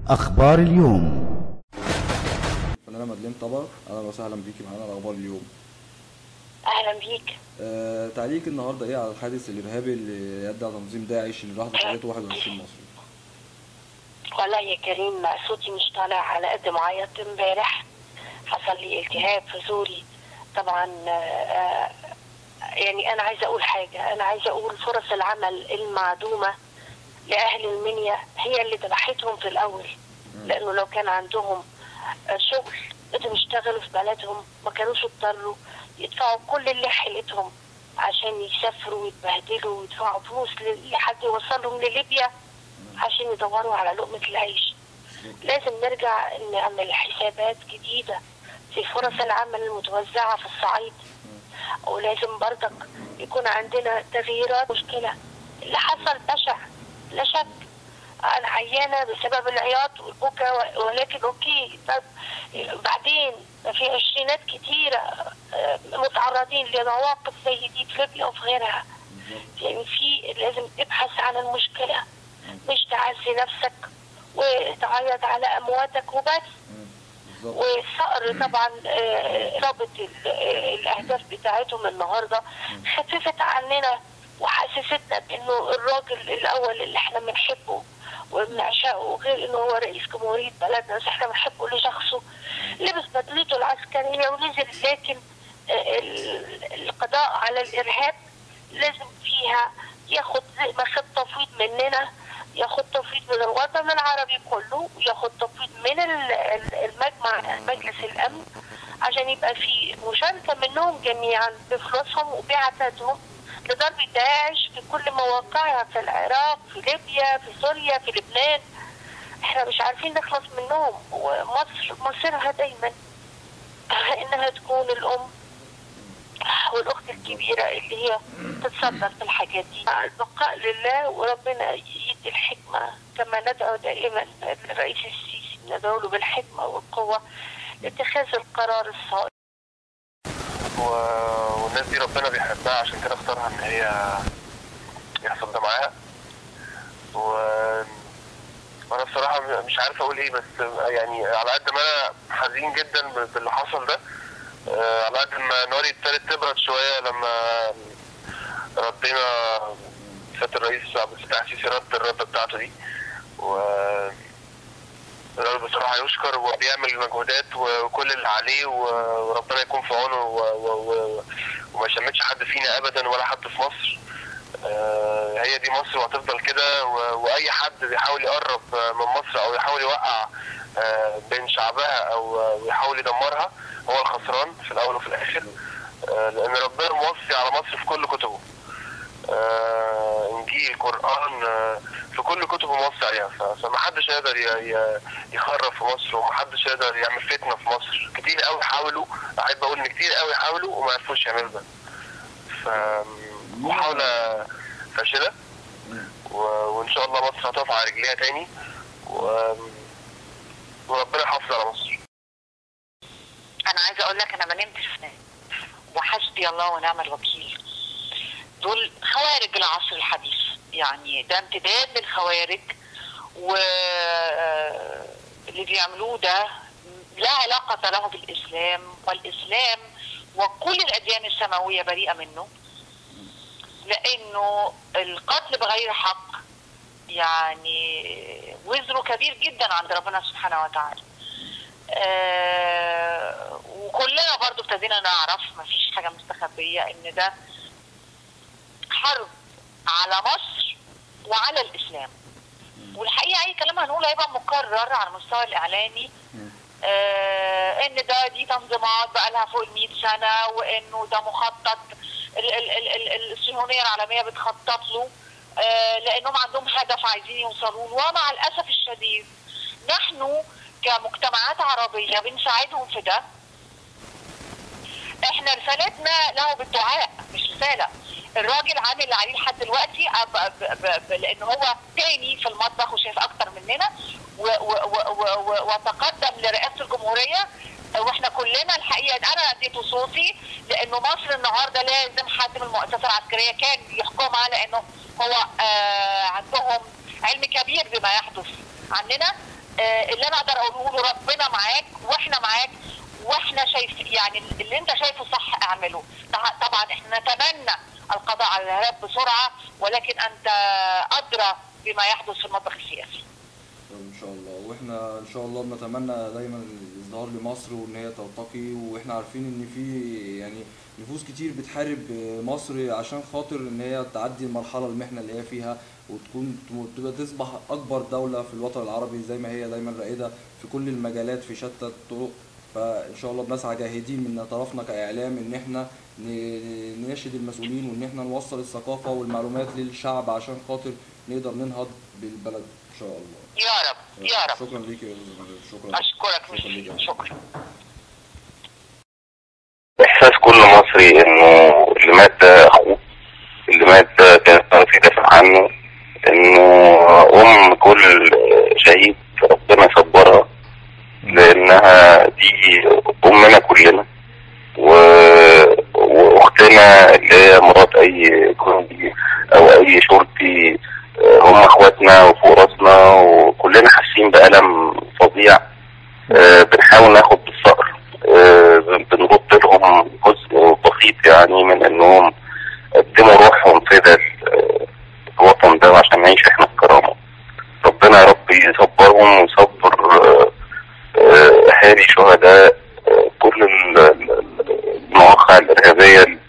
أخبار اليوم فنانة مدلين طبع اهلا وسهلا بيكي معانا على اخبار اليوم اهلا بيك آه تعليق النهارده ايه على الحادث الارهابي اللي يدعى تنظيم داعش اللي راح ضحيته 21 مصري والله يا كريم صوتي مش طالع على قد ما عيطت امبارح حصل لي التهاب في زوري طبعا آه، يعني انا عايزه اقول حاجه انا عايزه اقول فرص العمل المعدومه لاهل المنيا هي اللي ذبحتهم في الاول لانه لو كان عندهم آه، شغل قدروا يشتغلوا في بلدهم ما كانوش اضطروا يدفعوا كل اللي حيلتهم عشان يسافروا ويتبهدلوا ويدفعوا فلوس ل- لحد يوصلهم لليبيا عشان يدوروا على لقمة العيش لازم نرجع نعمل حسابات جديدة في فرص العمل المتوزعة في الصعيد ولازم برضك يكون عندنا تغييرات مشكلة اللي حصل بشع لا شك أنا عيانة بسبب العياط والبكا ولكن أوكي طب بعدين في عشرينات كتيرة آه، متعرضين لمواقف زي دي في ليبيا وفي غيرها يعني في لازم تبحث عن المشكلة مش تعزي نفسك وتعيط على أمواتك وبس بالظبط والصقر طبعا آه، رابط ال- آه، الاهداف بتاعتهم النهارده خففت عننا وحسستنا بانه الراجل الاول اللي احنا بنحبه وبنعشقه غير انه هو رئيس جمهوريه بلدنا بس احنا بنحبه لشخصه لبس بدلته العسكريه ونزل لكن آه، ال- القضاء على الارهاب لازم فيها ياخد زي ما خد تفويض مننا ياخد تفويض من الوطن العربي كله وياخد تفويض من ال- ال- المجمع مجلس الامن عشان يبقى في مشاركه منهم جميعا بفلوسهم وبعتادهم لضرب داعش في كل مواقعها في العراق في ليبيا في سوريا في لبنان احنا مش عارفين نخلص منهم ومصر مصيرها دايما انها تكون الام والاخت الكبيره اللي هي تتصدر في الحاجات دي البقاء لله وربنا يدي الحكمه كما ندعو دائما الرئيس السيسي ندعو له بالحكمه والقوه لاتخاذ القرار الصائب و- والناس دي ربنا بيحبها عشان كده اختارها ان هي يحصل ده معاها و وانا بصراحه م- مش عارف اقول ايه بس يعني على قد ما انا حزين جدا ب- باللي حصل ده آه، على قد ما ناري ابتدت تبرد شويه لما ردينا سياده الرئيس عبد الفتاح السيسي رد الرده بتاعته دي و الراجل بصراحة يشكر وبيعمل مجهودات وكل اللي عليه و- وربنا يكون في عونه و- و- و- وما يشمتش حد فينا أبدا ولا حد في مصر آه، هي دي مصر وهتفضل كده و- وأي حد بيحاول يقرب من مصر أو يحاول يوقع آه، بين شعبها أو يحاول يدمرها هو الخسران في الأول وفي الآخر آه، لأن ربنا موصي على مصر في كل كتبه آه، انجيل قران آه، في كل كتبه موصي عليها ف- فمحدش يقدر ي- ي- يخرب في مصر ومحدش يقدر يعمل فتنه في مصر كتير قوي حاولوا احب اقول ان كتير قوي حاولوا وما عرفوش يعملوا ده ف محاوله فاشله و... وان شاء الله مصر هتقف على رجليها تاني و... وربنا يحافظ على مصر انا عايزه اقول لك انا ما نمتش وحسبي الله ونعم الوكيل دول خوارج العصر الحديث يعني ده امتداد للخوارج و اللي بيعملوه ده لا علاقة له بالإسلام والإسلام وكل الأديان السماوية بريئة منه لأنه القتل بغير حق يعني وزره كبير جدا عند ربنا سبحانه وتعالى آه وكلنا برضو ابتدينا نعرف مفيش حاجة مستخبية ان ده حرب على مصر وعلى الاسلام والحقيقة اي كلام هنقوله هيبقى مكرر على المستوى الاعلامي آه ان ده دي تنظيمات بقى لها فوق ال 100 سنة وانه ده مخطط ال- ال- ال- ال- الصهيونية العالمية بتخطط له آه لانهم عندهم هدف عايزين يوصلوا له ومع الاسف الشديد نحن كمجتمعات عربية بنساعدهم في ده احنا رسالتنا له بالدعاء مش رسالة الراجل عامل اللي عليه لحد دلوقتي أب- أب- أب- لان هو تاني في المطبخ وشايف اكتر مننا و- و- و- و- و- وتقدم لرئاسة الجمهورية واحنا كلنا الحقيقه انا اديته صوتي لانه مصر النهارده لازم حد من المؤسسه العسكريه كان يحكمها لانه هو آه عندهم علم كبير بما يحدث عننا آه، اللي انا اقدر اقوله له ربنا معاك واحنا معاك واحنا شايف يعني اللي انت شايفه صح اعمله طبعا- طبعا احنا نتمنى القضاء على الارهاب بسرعه ولكن انت ادرى بما يحدث في المطبخ السياسي ان شاء الله واحنا ان شاء الله بنتمنى دايما الازدهار لمصر وان هي ترتقي واحنا عارفين ان في يعني نفوس كتير بتحارب مصر عشان خاطر ان هي تعدي المرحله المحنه اللي هي فيها وتكون تبقى تصبح اكبر دوله في الوطن العربي زي ما هي دايما رائده في كل المجالات في شتى الطرق فان شاء الله بنسعى جاهدين من طرفنا كاعلام ان احنا ن- نناشد المسؤولين وان احنا نوصل الثقافه والمعلومات للشعب عشان خاطر نقدر ننهض بالبلد ان شاء الله يا رب يا رب شكرا ليك يا استاذ مدير. شكرا اشكرك شكرا ليك. ميرسي شكرا احساس كل مصري انه اللي مات ده اخوه اللي مات ده كان في دافع عنه انه ام كل شهيد ربنا يصبرها لانها دي امنا كلنا و... واختنا اللي هي مرات اي جندي او اي شرطي آه، هم اخواتنا وفوق راسنا وكلنا حاسين بألم فظيع آه، بنحاول ناخد بالصقر آه، بنرد لهم جزء بسيط يعني من انهم قدموا روحهم فدا ال- الوطن ده عشان نعيش احنا بكرامه ربنا يا رب يصبرهم ويصبر آه، آه، اهالي شهداء آه، كل ال- ال- المواقع الارهابيه